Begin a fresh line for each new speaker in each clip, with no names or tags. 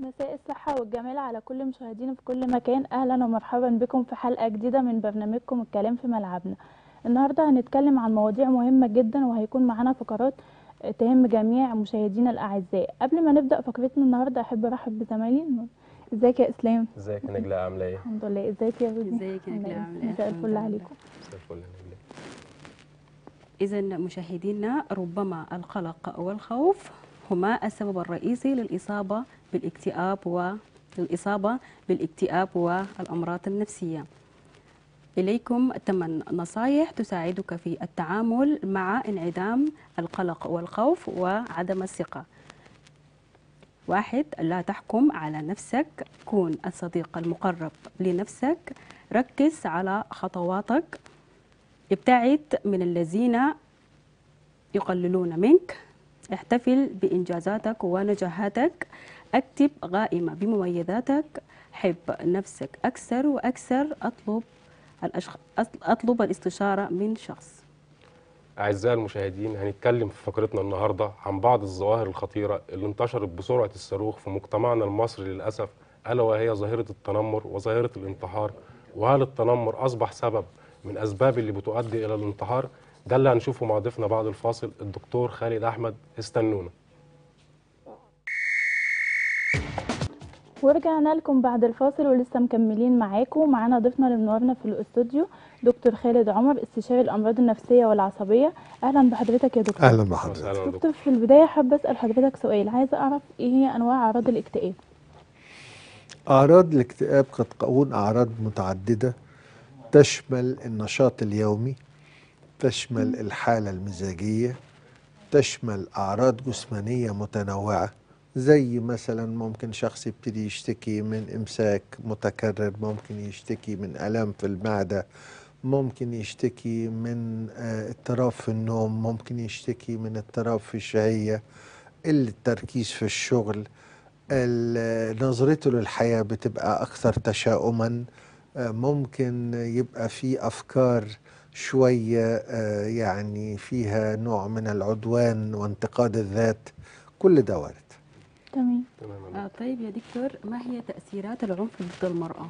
مساء الصحة والجمال على كل مشاهدينا في كل مكان أهلا ومرحبا بكم في حلقة جديدة من برنامجكم الكلام في ملعبنا النهاردة هنتكلم عن مواضيع مهمة جدا وهيكون معانا فقرات تهم جميع مشاهدينا الأعزاء قبل ما نبدأ فقرتنا النهاردة أحب أرحب بزمايلي ازيك يا إسلام
ازيك يا نجلاء عامله ايه؟
الحمد لله ازيك يا رودي
ازيك يا نجلاء عامله ايه؟
مساء
الحمد
الفل
لله.
عليكم
مساء الفل يا نجلاء
إذا مشاهدينا ربما القلق والخوف هما السبب الرئيسي للإصابة بالاكتئاب وللإصابة بالاكتئاب والأمراض النفسية. إليكم ثمان نصائح تساعدك في التعامل مع انعدام القلق والخوف وعدم الثقة. واحد لا تحكم على نفسك كون الصديق المقرب لنفسك ركز على خطواتك ابتعد من الذين يقللون منك احتفل بإنجازاتك ونجاحاتك اكتب قائمة بمميزاتك حب نفسك أكثر وأكثر أطلب الأشخ... أطلب الاستشارة من شخص
اعزائي المشاهدين هنتكلم في فقرتنا النهارده عن بعض الظواهر الخطيره اللي انتشرت بسرعه الصاروخ في مجتمعنا المصري للاسف الا وهي ظاهره التنمر وظاهره الانتحار وهل التنمر اصبح سبب من اسباب اللي بتؤدي الى الانتحار ده اللي هنشوفه مع ضيفنا بعد الفاصل الدكتور خالد احمد استنونا
ورجعنا لكم بعد الفاصل ولسه مكملين معاكم معانا ضيفنا اللي منورنا في الاستوديو دكتور خالد عمر استشاري الامراض النفسيه والعصبيه اهلا بحضرتك يا دكتور
اهلا بحضرتك
وسهلا يا دكتور
دكتور في البدايه حابه اسال حضرتك سؤال عايزه اعرف ايه هي انواع اعراض الاكتئاب
اعراض الاكتئاب قد تكون اعراض متعدده تشمل النشاط اليومي تشمل الحاله المزاجيه تشمل اعراض جسمانيه متنوعه زي مثلا ممكن شخص يبتدي يشتكي من امساك متكرر ممكن يشتكي من الام في المعده ممكن يشتكي من آه، اضطراب في النوم ممكن يشتكي من اضطراب في الشهيه قله تركيز في الشغل ال- نظرته للحياة بتبقى أكثر تشاؤما آه، ممكن يبقى في أفكار شوية آه، يعني فيها نوع من العدوان وانتقاد الذات كل ده وارد
تمام
تمام يا
آه طيب يا دكتور ما هي تأثيرات العنف ضد المرأة؟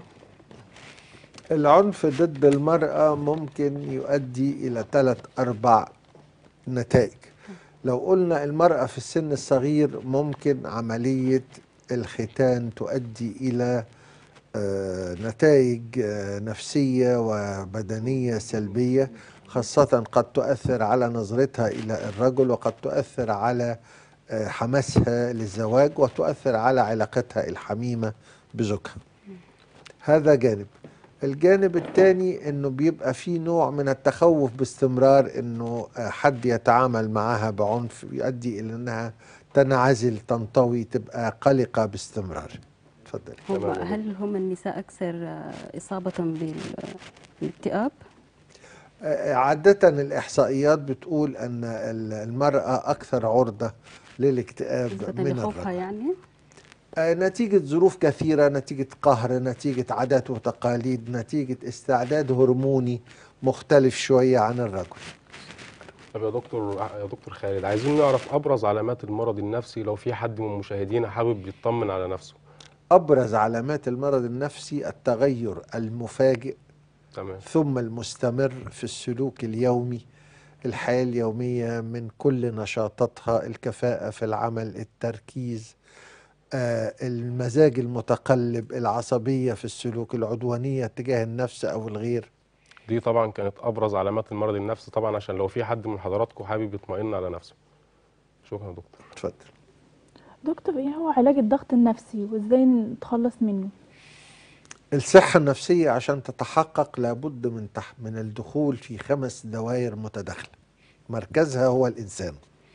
العنف ضد المرأة ممكن يؤدي إلى ثلاث أربع نتائج لو قلنا المرأة في السن الصغير ممكن عملية الختان تؤدي إلى آه، نتائج آه، نفسية وبدنية سلبية خاصة قد تؤثر على نظرتها إلى الرجل وقد تؤثر على آه، حماسها للزواج وتؤثر على علاقتها الحميمة بزوجها هذا جانب الجانب الثاني انه بيبقى في نوع من التخوف باستمرار انه آه، حد يتعامل معها بعنف يؤدي الى انها تنعزل تنطوي تبقى قلقة باستمرار تفضل
هم
تمام يا
هل هم النساء أكثر آه، إصابة بال- بالاكتئاب؟
آه، عادة الإحصائيات بتقول أن ال- المرأة أكثر عرضة للاكتئاب
نسبة
من
لخوفها
الرجل
يعني؟
آه، نتيجة ظروف كثيرة نتيجة قهر نتيجة عادات وتقاليد نتيجة استعداد هرموني مختلف شوية عن الرجل
طب يا دكتور يا دكتور خالد عايزين نعرف ابرز علامات المرض النفسي لو في حد من مشاهدينا حابب يطمن على نفسه
أبرز علامات المرض النفسي التغير المفاجئ
تمام
ثم المستمر في السلوك اليومي الحياة اليومية من كل نشاطاتها الكفاءة في العمل التركيز آه، المزاج المتقلب العصبية في السلوك العدوانية تجاه النفس أو الغير
دي طبعا كانت ابرز علامات المرض النفسي طبعا عشان لو في حد من حضراتكم حابب يطمئن على نفسه شكرا يا دكتور
اتفضل
دكتور ايه هو علاج الضغط النفسي وازاي نتخلص منه
الصحة النفسية عشان تتحقق لابد من تح من الدخول في خمس دوائر متداخلة مركزها هو الإنسان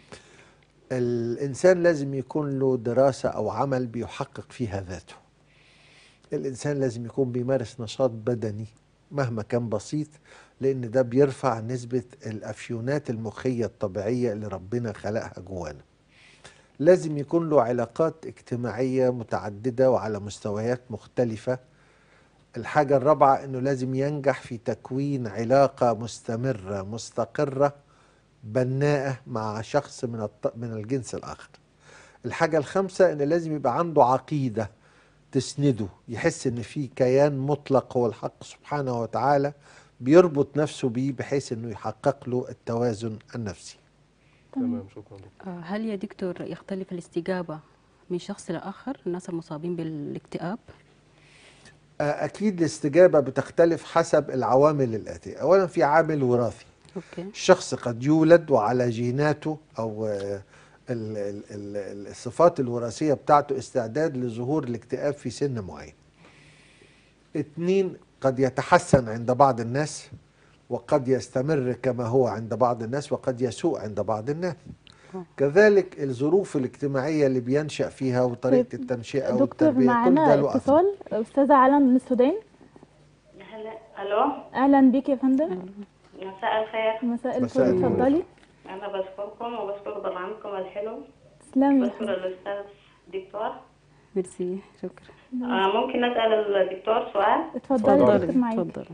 الإنسان لازم يكون له دراسة أو عمل بيحقق فيها ذاته الإنسان لازم يكون بيمارس نشاط بدني مهما كان بسيط لأن ده بيرفع نسبة الأفيونات المخية الطبيعية اللي ربنا خلقها جوانا لازم يكون له علاقات اجتماعية متعددة وعلى مستويات مختلفة الحاجة الرابعة انه لازم ينجح في تكوين علاقة مستمرة مستقرة بناءة مع شخص من الط... من الجنس الآخر الحاجة الخامسة ان لازم يبقى عنده عقيدة تسنده يحس ان في كيان مطلق هو الحق سبحانه وتعالى بيربط نفسه بيه بحيث انه يحقق له التوازن النفسي
تمام شكرا دكتور
آه، هل يا دكتور يختلف الاستجابة من شخص لآخر الناس المصابين بالاكتئاب
آه، اكيد الاستجابة بتختلف حسب العوامل الاتية اولا في عامل وراثي
أوكي
الشخص قد يولد وعلى جيناته او آه، ال- ال- ال- الصفات الوراثية بتاعته استعداد لظهور الاكتئاب في سن معين اتنين قد يتحسن عند بعض الناس وقد يستمر كما هو عند بعض الناس وقد يسوء عند بعض الناس
آه.
كذلك الظروف الاجتماعية اللي بينشأ فيها وطريقة
طيب،
التنشئة
دكتور
والتربية كل ده
معانا
له أثر.
اتصال استاذه علم من السودان
هلا الو
اهلا بيك يا فندم
مساء الخير
مساء
مساء
الفل
النور.
اتفضلي
انا بشكركم وبشكر برنامجكم الحلو
تسلمي يا
بشكر
حبيبتي.
الاستاذ دكتور
ميرسي شكرا
آه ممكن اسال الدكتور سؤال
اتفضلي يا
اتفضلي،
دكتور معاكي
تفضلي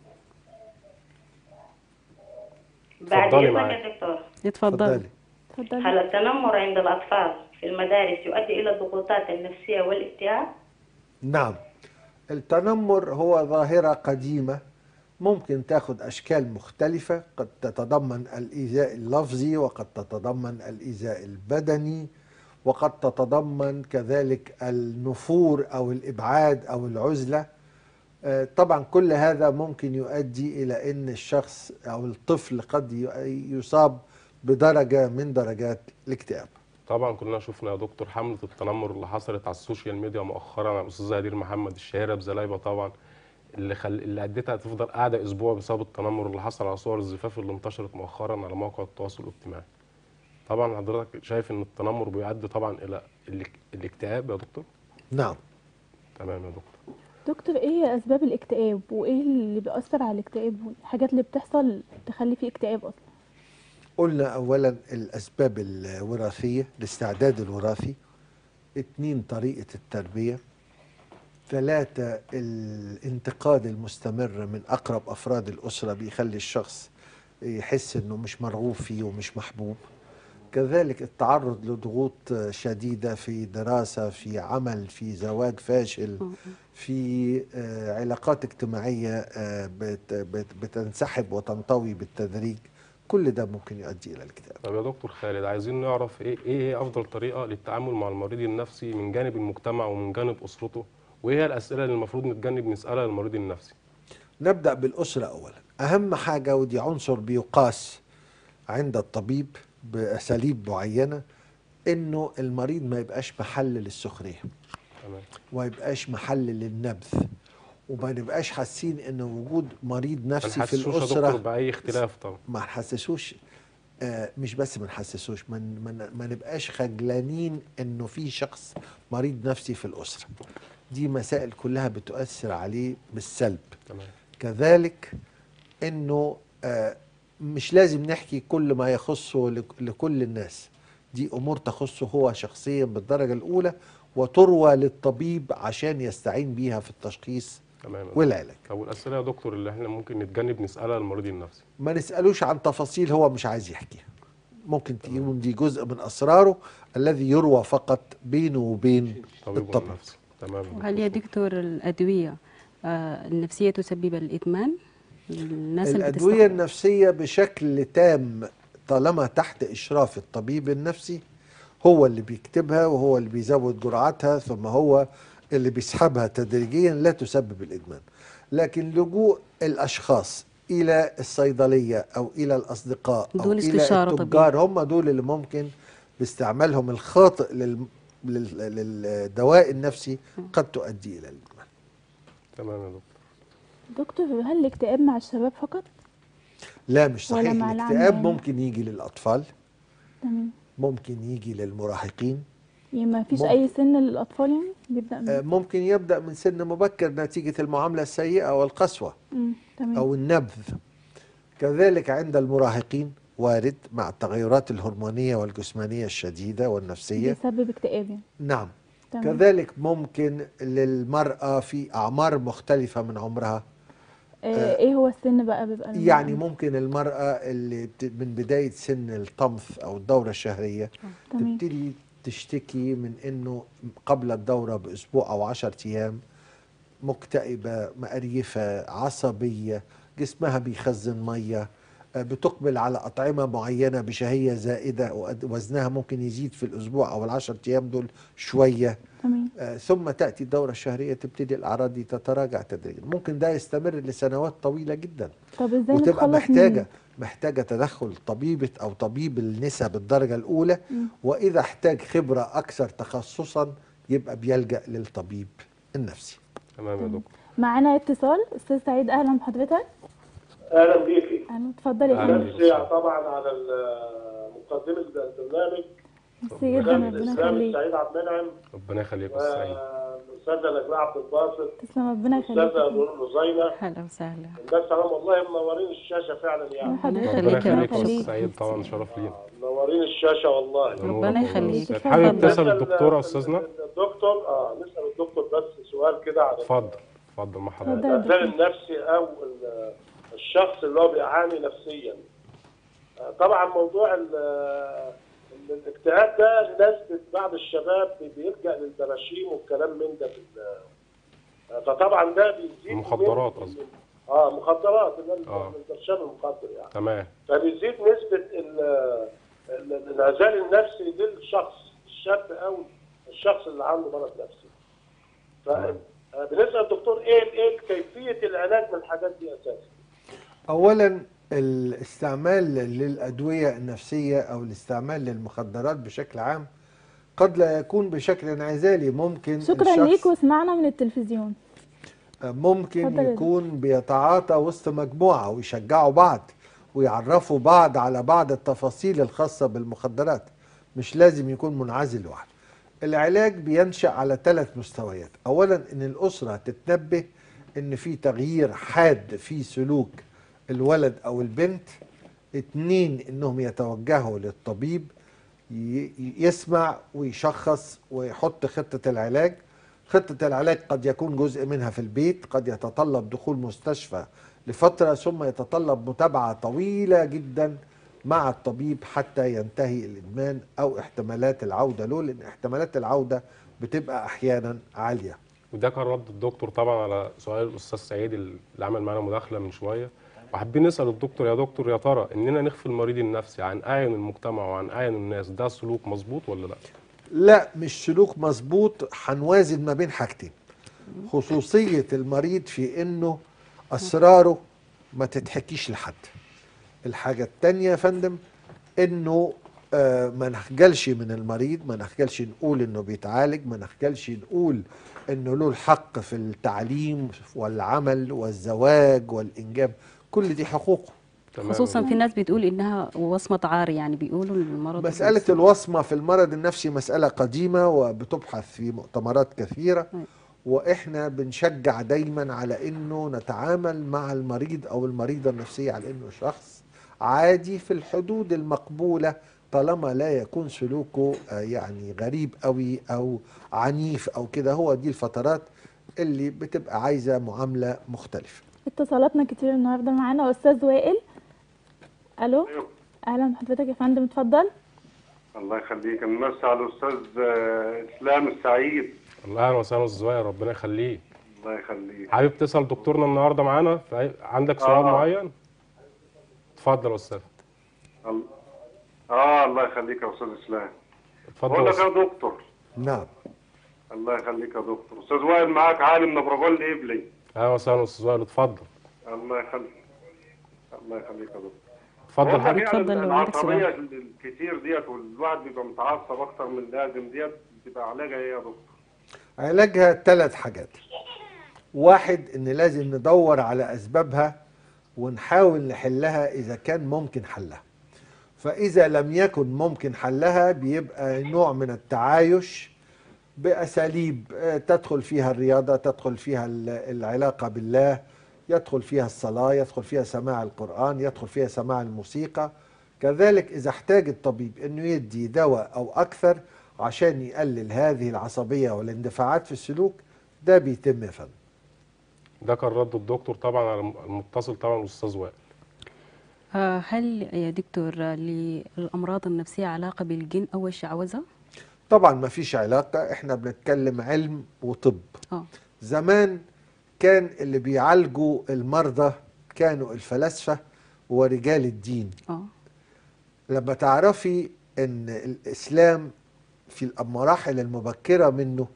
بعد
اتفضلي
اذنك
معاك.
يا دكتور
اتفضلي
اتفضلي
اتفضلي
هل التنمر عند الاطفال في المدارس يؤدي الى الضغوطات النفسيه والاكتئاب؟
نعم التنمر هو ظاهرة قديمة ممكن تاخد أشكال مختلفة قد تتضمن الإيذاء اللفظي وقد تتضمن الإيذاء البدني وقد تتضمن كذلك النفور أو الإبعاد أو العزلة آه، طبعا كل هذا ممكن يؤدي إلى أن الشخص أو الطفل قد ي- يصاب بدرجة من درجات الاكتئاب
طبعا كلنا شفنا يا دكتور حمله التنمر اللي حصلت على السوشيال ميديا مؤخرا على الاستاذه هدير محمد الشهيره بزلايبه طبعا اللي خل... اللي اديتها تفضل قاعده اسبوع بسبب التنمر اللي حصل على صور الزفاف اللي انتشرت مؤخرا على مواقع التواصل الاجتماعي طبعا حضرتك شايف ان التنمر بيؤدي طبعا الى الاك- الاكتئاب يا دكتور
نعم
تمام يا دكتور
دكتور ايه هي اسباب الاكتئاب وايه اللي بيأثر على الاكتئاب والحاجات اللي بتحصل تخلي فيه اكتئاب اصلا
قلنا اولا الاسباب الوراثيه الاستعداد الوراثي اتنين طريقه التربيه ثلاثة الانتقاد المستمر من أقرب أفراد الأسرة بيخلي الشخص يحس إنه مش مرغوب فيه ومش محبوب كذلك التعرض لضغوط شديدة في دراسة في عمل في زواج فاشل في آه، علاقات اجتماعية آه، بت- بت- بتنسحب وتنطوي بالتدريج كل ده ممكن يؤدي إلى الاكتئاب
طب يا دكتور خالد عايزين نعرف ايه ايه هي افضل طريقه للتعامل مع المريض النفسي من جانب المجتمع ومن جانب اسرته وايه هي الاسئله اللي المفروض نتجنب نسالها للمريض النفسي
نبدأ بالأسرة أولا أهم حاجة ودي عنصر بيقاس عند الطبيب بأساليب معينة إنه المريض ما يبقاش محل للسخرية
تمام
وما يبقاش محل للنبذ وما نبقاش حاسين إن وجود مريض
ما
نفسي في
نحسسوش يا دكتور
الأسرة
باي اختلاف طبعا
ما نحسسوش آه مش بس ما نحسسوش ما, ما, ما نبقاش خجلانين إنه في شخص مريض نفسي في الأسرة دي مسائل كلها بتؤثر عليه بالسلب
تمام
كذلك انه آه، مش لازم نحكي كل ما يخصه لك- لكل الناس دي امور تخصه هو شخصيا بالدرجه الاولى وتروى للطبيب عشان يستعين بيها في التشخيص
تمام يا دكتور.
والعلاج
طب والاسئله يا دكتور اللي احنا ممكن نتجنب نسالها للمريض النفسي
ما نسالوش عن تفاصيل هو مش عايز يحكيها ممكن تكون دي جزء من اسراره الذي يروى فقط بينه وبين
طبيب
الطبيب
النفسي تمام يا
وهل يا دكتور الأدوية آه، النفسية تسبب الإدمان؟ الناس اللي
الأدوية
بتستخدم
النفسية بشكل تام طالما تحت إشراف الطبيب النفسي هو اللي بيكتبها وهو اللي بيزود جرعاتها ثم هو اللي بيسحبها تدريجيا لا تسبب الإدمان لكن لجوء الأشخاص إلى الصيدلية أو إلى الأصدقاء أو
دون
إلى
استشارة
التجار هم دول اللي ممكن باستعمالهم الخاطئ لل... لل... للدواء النفسي قد تؤدي إلى الإدمان
تمام يا دكتور
دكتور هل الاكتئاب مع الشباب فقط
لا مش
ولا
صحيح
مع
الاكتئاب
العميان؟
ممكن يجي للأطفال
تمام
ممكن يجي للمراهقين
يعني ما فيش
ممكن.
اي سن للاطفال يعني بيبدا
آه،
من
ممكن يبدأ من سن مبكر نتيجة المعاملة السيئة والقسوة
مم، تمام
أو النبذ كذلك عند المراهقين وارد مع التغيرات الهرمونية والجسمانية الشديدة والنفسية
بيسبب اكتئاب يعني
نعم
تمام
كذلك ممكن للمرأة في أعمار مختلفة من عمرها
آه ايه هو السن بقى بيبقى الم-
يعني ممكن المرأة اللي بت- من بداية سن الطمث أو الدورة الشهرية
تمام
تبتدي تشتكي من انه قبل الدورة باسبوع او عشرة ايام مكتئبة مقريفة عصبية جسمها بيخزن مية آه، بتقبل على أطعمة معينة بشهية زائدة وقد- وزنها ممكن يزيد في الأسبوع أو العشرة أيام دول شوية
تمام
آه، ثم تأتي الدورة الشهرية تبتدي الأعراض دي تتراجع تدريجيا ممكن ده يستمر لسنوات طويلة جدا
طب ازاي
وتبقى
نتخلص
محتاجة
منه
محتاجة تدخل طبيبة أو طبيب النساء بالدرجة الأولى
مم.
وإذا احتاج خبرة أكثر تخصصا يبقى بيلجأ للطبيب النفسي
تمام يا دكتور
معانا اتصال استاذ سعيد اهلا بحضرتك
اهلا بيكي
اهلا اتفضل يا
أهلاً.
فندم
نفسي طبعا على ال- مقدمه البرنامج
ميرسي جدا
وكان
ربنا
الاسلام
يخليك
السعيد عبد المنعم
ربنا يخليك يا أستاذ سعيد
والاستاذه نجلاء عبد الباسط
تسلم ربنا يخليك يا
الاستاذه
فندم.
نور لزينه
هلا وسهلا
الناس تمام والله منورين الشاشه فعلا يعني
حضرتك
ربنا
ربنا
يخليك
يخليك يا أستاذ
يخليك.
سعيد طبعا شرف لينا
منورين الشاشه والله
ربنا يخليك.
يخليك حابب
اتفضل.
تسأل
نسأل
الدكتورة يا
ال-
أستاذنا
الدكتور اه نسال الدكتور بس سؤال كده عن
اتفضل اتفضل مع حضرتك
اتفضل.
الإنسان النفسي أو ال- الشخص اللي هو بيعاني نفسيا آه، طبعا موضوع ال- ال- الاكتئاب ده ناس بت- بعض الشباب بيلجأ للبراشيم والكلام من ده في ال- آه، فطبعا ده بيزيد
المخدرات
من-
قصدك.
اه مخدرات اللي هو
آه.
البرشام المخدر يعني
تمام
فبيزيد نسبة ال- ال- الانعزال النفسي للشخص الشاب أو الشخص اللي عنده مرض نفسي.
تمام.
فبنسأل الدكتور إيه إيه كيفية العلاج من الحاجات دي أساسا؟
أولا الاستعمال للأدوية النفسية أو الاستعمال للمخدرات بشكل عام قد لا يكون بشكل انعزالي ممكن
شكرا
الشخص
ليك واسمعنا من التلفزيون
ممكن
اتفضل يا
يكون بيتعاطى وسط مجموعة ويشجعوا بعض ويعرفوا بعض على بعض التفاصيل الخاصة بالمخدرات مش لازم يكون منعزل لوحده العلاج بينشأ على ثلاث مستويات أولا أن الأسرة تتنبه أن في تغيير حاد في سلوك الولد أو البنت اتنين أنهم يتوجهوا للطبيب ي- يسمع ويشخص ويحط خطة العلاج خطة العلاج قد يكون جزء منها في البيت قد يتطلب دخول مستشفى لفترة ثم يتطلب متابعة طويلة جدا مع الطبيب حتى ينتهي الإدمان أو احتمالات العودة له لأن احتمالات العودة بتبقى أحيانا عالية
وده كان رد الدكتور طبعا على سؤال الاستاذ سعيد اللي عمل معانا مداخله من شويه وحابين نسال الدكتور يا دكتور يا ترى اننا نخفي المريض النفسي عن اعين المجتمع وعن اعين الناس ده سلوك مظبوط ولا لا؟
لا مش سلوك مظبوط هنوازن ما بين حاجتين خصوصية المريض في انه اسراره ما تتحكيش لحد الحاجة التانية يا فندم انه آه ما نخجلش من المريض ما نخجلش نقول انه بيتعالج ما نخجلش نقول انه له الحق في التعليم والعمل والزواج والانجاب كل دي حقوقه
تمام
خصوصا في ناس بتقول انها وصمه عار يعني بيقولوا المرض
مسألة
النفسي.
الوصمة في المرض النفسي مسألة قديمة وبتبحث في مؤتمرات كثيرة
أي.
وإحنا بنشجع دايما على إنه نتعامل مع المريض أو المريضة النفسية على إنه شخص عادي في الحدود المقبولة طالما لا يكون سلوكه آه، يعني غريب قوي أو عنيف أو كده هو دي الفترات اللي بتبقى عايزة معاملة مختلفة
اتصالاتنا كتير النهارده معانا استاذ وائل الو اهلا بحضرتك يا فندم اتفضل
الله يخليك نمسي على الاستاذ آه، اسلام السعيد
الله اهلا وسهلا استاذ وائل ربنا يخليك
الله يخليك
حابب تسال دكتورنا النهارده معانا في أي- عندك سؤال
آه.
معين؟ اتفضل يا استاذ
ال- اه الله يخليك يا استاذ اسلام
اتفضل
بقول
يا
لك يا
أستاذ.
دكتور
نعم
الله يخليك يا دكتور استاذ وائل معاك عالم نبرغول ابلي
اهلا وسهلا استاذ وائل اتفضل
الله يخليك الله يخليك يا دكتور
اتفضل
بقول لك
حضرتك
يعني
اتفضل لو عندك سؤال.
العصبيه الكتير ديت والواحد بيبقى متعصب اكتر من اللازم ديت بتبقى علاجها ايه يا دكتور؟
علاجها ثلاث حاجات واحد ان لازم ندور على اسبابها ونحاول نحلها اذا كان ممكن حلها فاذا لم يكن ممكن حلها بيبقى نوع من التعايش باساليب آه، تدخل فيها الرياضه تدخل فيها ال- العلاقه بالله يدخل فيها الصلاه يدخل فيها سماع القران يدخل فيها سماع الموسيقى كذلك اذا احتاج الطبيب انه يدي دواء او اكثر عشان يقلل هذه العصبيه والاندفاعات في السلوك ده بيتم يا فندم
ده كان رد الدكتور طبعا على الم- المتصل طبعا الاستاذ وائل
آه، هل يا دكتور آه، للامراض النفسيه علاقه بالجن او الشعوذه؟
طبعا ما فيش علاقة احنا بنتكلم علم وطب
اه
زمان كان اللي بيعالجوا المرضى كانوا الفلاسفة ورجال الدين
اه
لما تعرفي ان الاسلام في المراحل المبكره منه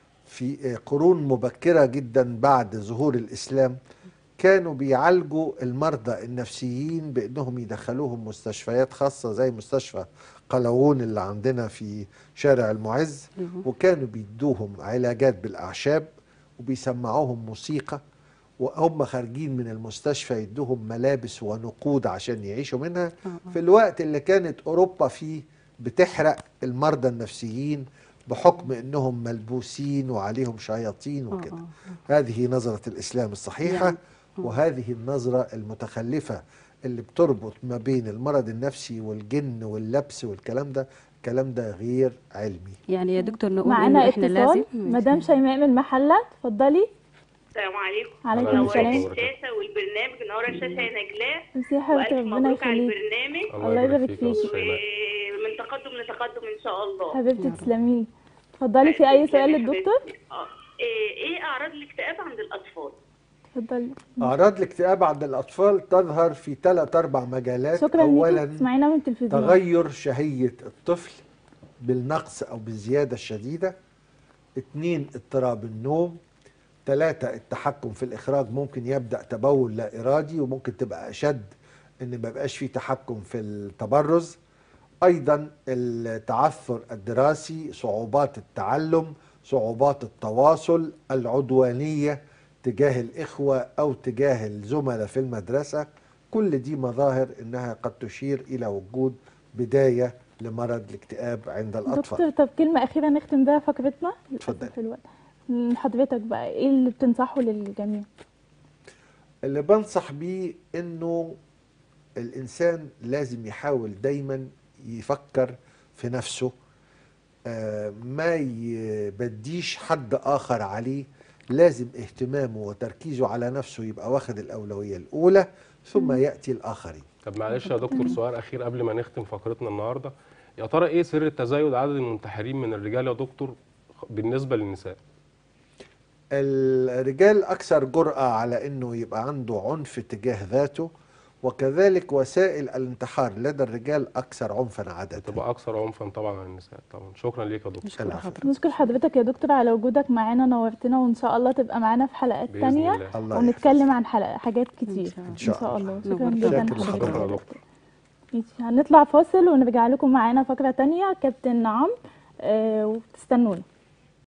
في قرون مبكره جدا بعد ظهور الاسلام كانوا بيعالجوا المرضى النفسيين بانهم يدخلوهم مستشفيات خاصه زي مستشفى قلاوون اللي عندنا في شارع المعز
أيوه.
وكانوا بيدوهم علاجات بالاعشاب وبيسمعوهم موسيقى وهم خارجين من المستشفى يدوهم ملابس ونقود عشان يعيشوا منها
آه، آه.
في الوقت اللي كانت اوروبا فيه بتحرق المرضى النفسيين بحكم انهم ملبوسين وعليهم شياطين
آه،
وكده
آه،
هذه نظرة الاسلام الصحيحة
يعني-
وهذه النظرة المتخلفة اللي بتربط ما بين المرض النفسي والجن واللبس والكلام ده الكلام ده غير علمي
يعني يا دكتور نقول
معانا
انه احنا
اتصال
لازم
مدام شيماء من المحله اتفضلي
السلام عليكم
عليكم
عليكم
السلام
السلام.
الشاشة والبرنامج منورة الشاشة يا نجلاء
ميرسي يا حبيبتي
وألف
ربنا
مبروك على
يخليك
البرنامج
الله يبارك
فيك يا
فيكي.
أستاذ شيماء.
ومن تقدم لتقدم إن شاء الله
حبيبتي
يا رب.
تسلمي لي اتفضلي في اي سؤال
يا
للدكتور
حبيبتي. آه. إيه إيه أعراض الاكتئاب عند الأطفال؟
اتفضلي
اعراض الاكتئاب عند الاطفال تظهر في ثلاث اربع مجالات
شكرا
اولا
ليكي تسمعينا من التلفزيون
تغير شهية الطفل بالنقص أو بالزيادة الشديدة اتنين اضطراب النوم ثلاثة التحكم في الإخراج ممكن يبدأ تبول لا إرادي وممكن تبقى أشد إن ما بقاش فيه تحكم في التبرز أيضا التعثر الدراسي صعوبات التعلم صعوبات التواصل العدوانية تجاه الإخوة أو تجاه الزملاء في المدرسة كل دي مظاهر إنها قد تشير إلى وجود بداية لمرض الاكتئاب عند الأطفال
دكتور طب كلمه اخيره نختم بيها فقرتنا
اتفضلي.
للأسف الوقت من حضرتك بقى ايه اللي بتنصحه للجميع
اللي بنصح بيه انه الانسان لازم يحاول دايما يفكر في نفسه آه، ما يبديش حد اخر عليه لازم اهتمامه وتركيزه على نفسه يبقى واخد الاولويه الاولى ثم ياتي الاخرين
طب معلش يا دكتور سؤال اخير قبل ما نختم فقرتنا النهارده يا ترى ايه سر تزايد عدد المنتحرين من الرجال يا دكتور بالنسبه للنساء
الرجال اكثر جرأة على انه يبقى عنده عنف تجاه ذاته وكذلك وسائل الانتحار لدى الرجال اكثر عنفا عادة
بتبقى اكثر عنفا طبعا عن النساء طبعا شكرا ليك يا دكتور
نشكر
العفو.
حضرتك
نشكر حضرتك يا دكتور على وجودك معانا نورتنا وان شاء الله تبقى معانا في حلقات
بإذن
تانية
الله.
الله
ونتكلم عن حلقة حاجات كتير
إن
ان
شاء
شاء
الله.
الله شكرا
نورتنا.
جدا
شكرا
لحضرتك
شكرا
يا
يا
دكتور
دكتور
ماشي هنطلع فاصل ونرجع لكم معانا فقرة تانية كابتن نعم آه وتستنونا